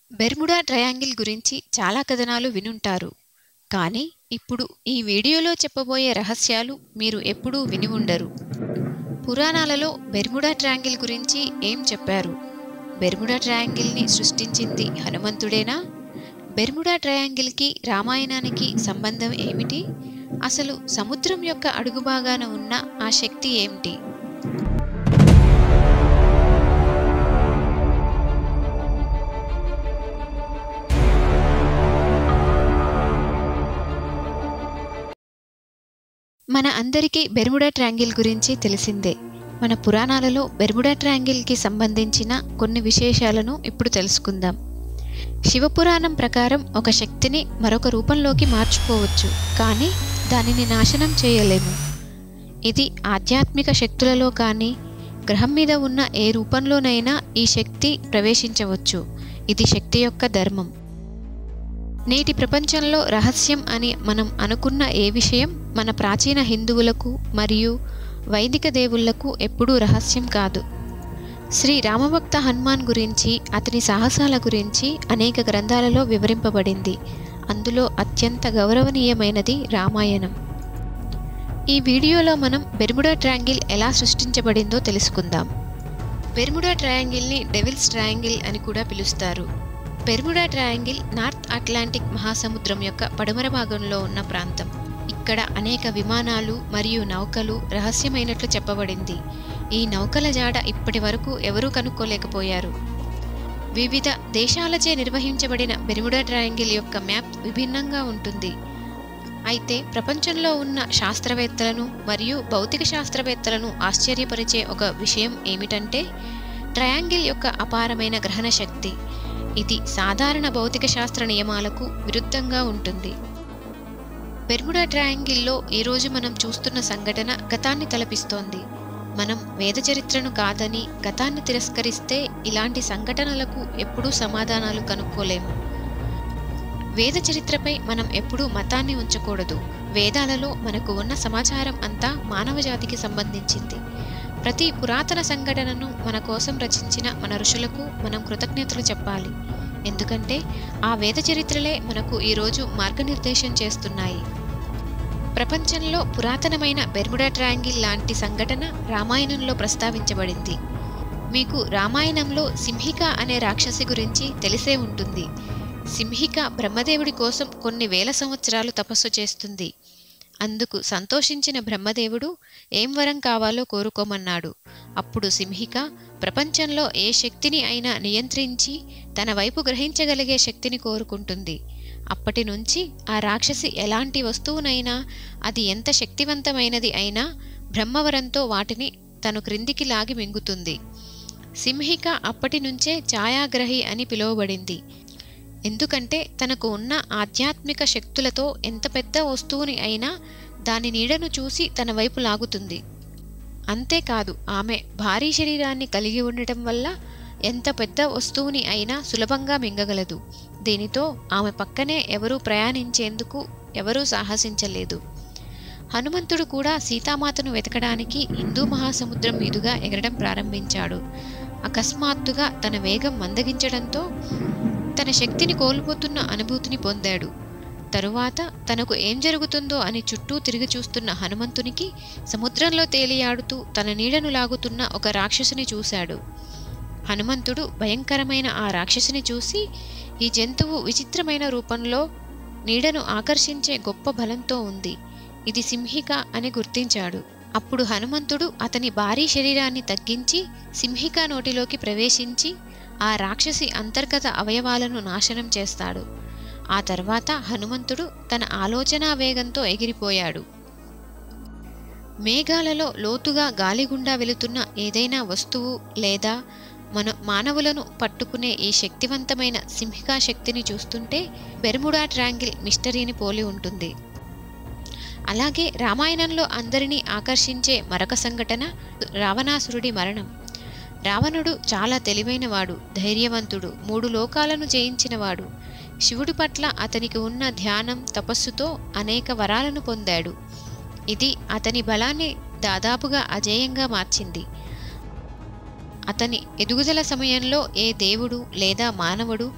Bermuda triangle గురించి చాలా కథనాలు వినుంటారు కానీ ఇప్పుడు ఈ వీడియోలో చెప్పబోయే రహస్యాలు మీరు ఎప్పుడూ విని ఉండరు పురాణాలలో బెర్ముడా ట్రయాంగిల్ గురించి ఏం చెప్పారు బెర్ముడా ట్రయాంగిల్ని సృష్టించింది హనుమంతుడేనా బెర్ముడా ట్రయాంగిల్కి రామాయణానికి సంబంధం ఏమిటి అసలు సముద్రం యొక్క అడుగు భాగాన ఉన్న ఆ శక్తి ఏమిటి మన అందరికీ బెర్ముడా ట్రయాంగిల్ గురించి తెలిసిందే మన పురాణాలలో బెర్ముడా ట్రయాంగిల్కి సంబంధించిన కొన్ని విశేషాలను ఇప్పుడు తెలుసుకుందాం శివపురాణం ప్రకారం ఒక శక్తిని మరొక రూపంలోకి మార్చుకోవచ్చు కానీ దానిని నాశనం చేయలేము ఇది ఆధ్యాత్మిక శక్తులలో కానీ గ్రహం మీద ఉన్న ఏ రూపంలోనైనా ఈ శక్తి ప్రవేశించవచ్చు ఇది శక్తి యొక్క ధర్మం నేటి ప్రపంచంలో రహస్యం అని మనం అనుకున్న ఏ విషయం మన ప్రాచీన హిందువులకు మరియు వైదిక దేవుళ్లకు ఎప్పుడూ రహస్యం కాదు శ్రీ రామభక్త హనుమాన్ గురించి అతని సాహసాల గురించి అనేక గ్రంథాలలో వివరింపబడింది అందులో అత్యంత గౌరవనీయమైనది రామాయణం ఈ వీడియోలో మనం బెర్ముడా ట్రయాంగిల్ ఎలా సృష్టించబడిందో తెలుసుకుందాం బెర్ముడా ట్రయాంగిల్ని డెవిల్స్ ట్రయాంగిల్ అని కూడా పిలుస్తారు బెర్ముడా ట్రయాంగిల్ నార్త్ అట్లాంటిక్ మహాసముద్రం యొక్క పడమర భాగంలో ఉన్న ప్రాంతం ఇక్కడ అనేక విమానాలు మరియు నౌకలు రహస్యమైనట్లు చెప్పబడింది ఈ నౌకల జాడ ఇప్పటి వరకు ఎవరూ కనుక్కోలేకపోయారు వివిధ దేశాలచే నిర్వహించబడిన బెర్ముడా ట్రయాంగిల్ యొక్క మ్యాప్ విభిన్నంగా ఉంటుంది అయితే ప్రపంచంలో ఉన్న శాస్త్రవేత్తలను మరియు భౌతిక శాస్త్రవేత్తలను ఆశ్చర్యపరిచే ఒక విషయం ఏమిటంటే ట్రయాంగిల్ యొక్క అపారమైన గ్రహణ శక్తి ఇది సాధారణ భౌతిక శాస్త్ర నియమాలకు విరుద్ధంగా ఉంటుంది బెర్ముడా ట్రయాంగిల్లో ఈరోజు మనం చూస్తున్న సంఘటన గతాన్ని తలపిస్తోంది మనం వేద చరిత్రను కాదని గతాన్ని తిరస్కరిస్తే ఇలాంటి సంఘటనలకు ఎప్పుడూ సమాధానాలు కనుక్కోలేము వేద చరిత్రపై మనం ఎప్పుడూ మతాన్ని ఉంచకూడదు వేదాలలో మనకు ఉన్న సమాచారం అంతా మానవ జాతికి సంబంధించింది ప్రతి పురాతన సంఘటనను మన కోసం రచించిన మన ఋషులకు మనం కృతజ్ఞతలు చెప్పాలి ఎందుకంటే ఆ వేద చరిత్రలే మనకు ఈరోజు మార్గనిర్దేశం చేస్తున్నాయి ప్రపంచంలో పురాతనమైన బెర్ముడా ట్రయాంగిల్ లాంటి సంఘటన రామాయణంలో ప్రస్తావించబడింది మీకు రామాయణంలో సింహిక అనే రాక్షసి గురించి తెలిసే ఉంటుంది సింహిక బ్రహ్మదేవుడి కోసం కొన్ని వేల సంవత్సరాలు తపస్సు చేస్తుంది అందుకు సంతోషించిన బ్రహ్మదేవుడు ఏం వరం కావాలో కోరుకోమన్నాడు అప్పుడు సింహిక ప్రపంచంలో ఏ శక్తిని అయినా నియంత్రించి తన వైపు గ్రహించగలిగే శక్తిని కోరుకుంటుంది అప్పటి నుంచి ఆ రాక్షసి ఎలాంటి వస్తువునైనా అది ఎంత శక్తివంతమైనది అయినా బ్రహ్మవరంతో వాటిని తను క్రిందికి లాగి మింగుతుంది సింహిక అప్పటి నుంచే ఛాయాగ్రహి అని పిలువబడింది ఎందుకంటే తనకు ఉన్న ఆధ్యాత్మిక శక్తులతో ఎంత పెద్ద వస్తువుని అయినా దాని నీడను చూసి తన వైపు లాగుతుంది అంతేకాదు ఆమె భారీ శరీరాన్ని కలిగి ఉండటం వల్ల ఎంత పెద్ద వస్తువుని అయినా సులభంగా మింగగలదు దీనితో ఆమె పక్కనే ఎవరూ ప్రయాణించేందుకు ఎవరూ సాహసించలేదు హనుమంతుడు కూడా సీతామాతను వెతకడానికి హిందూ మహాసముద్రం మీదుగా ఎగరడం ప్రారంభించాడు అకస్మాత్తుగా తన వేగం మందగించడంతో తన శక్తిని కోల్పోతున్న అనుభూతిని పొందాడు తరువాత తనకు ఏం జరుగుతుందో అని చుట్టూ తిరిగి చూస్తున్న హనుమంతునికి సముద్రంలో తేలియాడుతూ తన నీడను లాగుతున్న ఒక రాక్షసుని చూశాడు హనుమంతుడు భయంకరమైన ఆ రాక్షసుని చూసి ఈ జంతువు విచిత్రమైన రూపంలో నీడను ఆకర్షించే గొప్ప బలంతో ఉంది ఇది సింహిక అని గుర్తించాడు అప్పుడు హనుమంతుడు అతని భారీ శరీరాన్ని తగ్గించి సింహిక నోటిలోకి ప్రవేశించి ఆ రాక్షసి అంతర్గత అవయవాలను నాశనం చేస్తాడు ఆ తర్వాత హనుమంతుడు తన ఆలోచనా వేగంతో ఎగిరిపోయాడు మేఘాలలో లోతుగా గాలిగుండా వెళుతున్న ఏదైనా వస్తువు లేదా మన మానవులను పట్టుకునే ఈ శక్తివంతమైన సింహికా శక్తిని చూస్తుంటే బెర్ముడా ట్రాంగిల్ మిస్టరీని పోలి ఉంటుంది అలాగే రామాయణంలో అందరినీ ఆకర్షించే మరొక సంఘటన రావణాసురుడి మరణం రావణుడు చాలా తెలివైనవాడు ధైర్యవంతుడు మూడు లోకాలను జయించినవాడు శివుడి పట్ల అతనికి ఉన్న ధ్యానం తపస్సుతో అనేక వరాలను పొందాడు ఇది అతని బలాన్ని దాదాపుగా అజేయంగా మార్చింది అతని ఎదుగుదల సమయంలో ఏ దేవుడు లేదా మానవుడు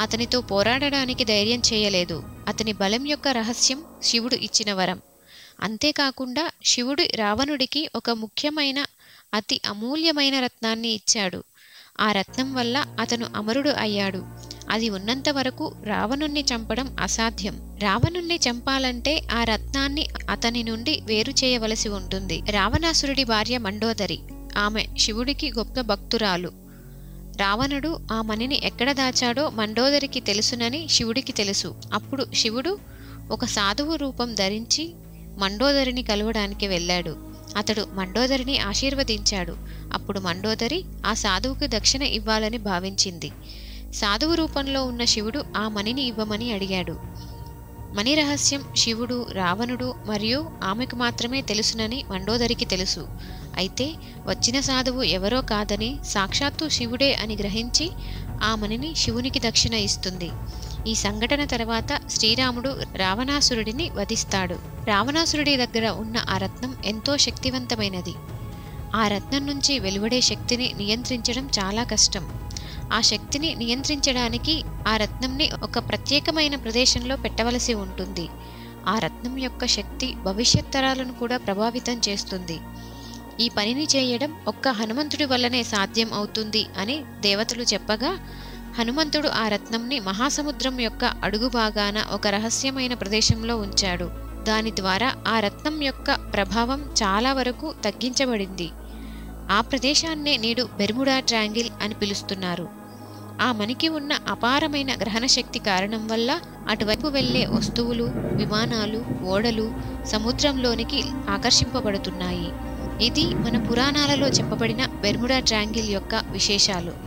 అతనితో పోరాడడానికి ధైర్యం చేయలేదు అతని బలం యొక్క రహస్యం శివుడు ఇచ్చిన వరం అంతేకాకుండా శివుడు రావణుడికి ఒక ముఖ్యమైన అతి అమూల్యమైన రత్నాన్ని ఇచ్చాడు ఆ రత్నం వల్ల అతను అమరుడు అయ్యాడు అది ఉన్నంత వరకు రావణుణ్ణి చంపడం అసాధ్యం రావణుణ్ణి చంపాలంటే ఆ రత్నాన్ని అతని నుండి వేరు చేయవలసి ఉంటుంది రావణాసురుడి భార్య మండోదరి ఆమె శివుడికి గొప్ప భక్తురాలు రావణుడు ఆ మణిని ఎక్కడ దాచాడో మండోదరికి తెలుసునని శివుడికి తెలుసు అప్పుడు శివుడు ఒక సాధువు రూపం ధరించి మండోదరిని కలవడానికి వెళ్ళాడు అతడు మండోదరిని ఆశీర్వదించాడు అప్పుడు మండోదరి ఆ సాధువుకి దక్షిణ ఇవ్వాలని భావించింది సాధువు రూపంలో ఉన్న శివుడు ఆ మణిని ఇవ్వమని అడిగాడు మణి రహస్యం శివుడు రావణుడు మరియు ఆమెకు మాత్రమే తెలుసునని మండోదరికి తెలుసు అయితే వచ్చిన సాధువు ఎవరో కాదని సాక్షాత్తు శివుడే అని గ్రహించి ఆ మణిని శివునికి దక్షిణ ఇస్తుంది ఈ సంఘటన తర్వాత శ్రీరాముడు రావణాసురుడిని వధిస్తాడు రావణాసురుడి దగ్గర ఉన్న ఆ రత్నం ఎంతో శక్తివంతమైనది ఆ రత్నం నుంచి వెలువడే శక్తిని నియంత్రించడం చాలా కష్టం ఆ శక్తిని నియంత్రించడానికి ఆ రత్నంని ఒక ప్రత్యేకమైన ప్రదేశంలో పెట్టవలసి ఉంటుంది ఆ రత్నం యొక్క శక్తి భవిష్యత్ తరాలను కూడా ప్రభావితం చేస్తుంది ఈ పనిని చేయడం ఒక్క హనుమంతుడి వల్లనే సాధ్యం అవుతుంది అని దేవతలు చెప్పగా హనుమంతుడు ఆ రత్నంని మహాసముద్రం యొక్క అడుగు భాగాన ఒక రహస్యమైన ప్రదేశంలో ఉంచాడు దాని ద్వారా ఆ రత్నం యొక్క ప్రభావం చాలా వరకు తగ్గించబడింది ఆ ప్రదేశాన్నే నేడు బెర్ముడా ట్రయాంగిల్ అని పిలుస్తున్నారు ఆ మనికి ఉన్న అపారమైన గ్రహణ శక్తి కారణం వల్ల అటువైపు వెళ్ళే వస్తువులు విమానాలు ఓడలు సముద్రంలోనికి ఆకర్షింపబడుతున్నాయి ఇది మన పురాణాలలో చెప్పబడిన బెర్ముడా ట్రయాంగిల్ యొక్క విశేషాలు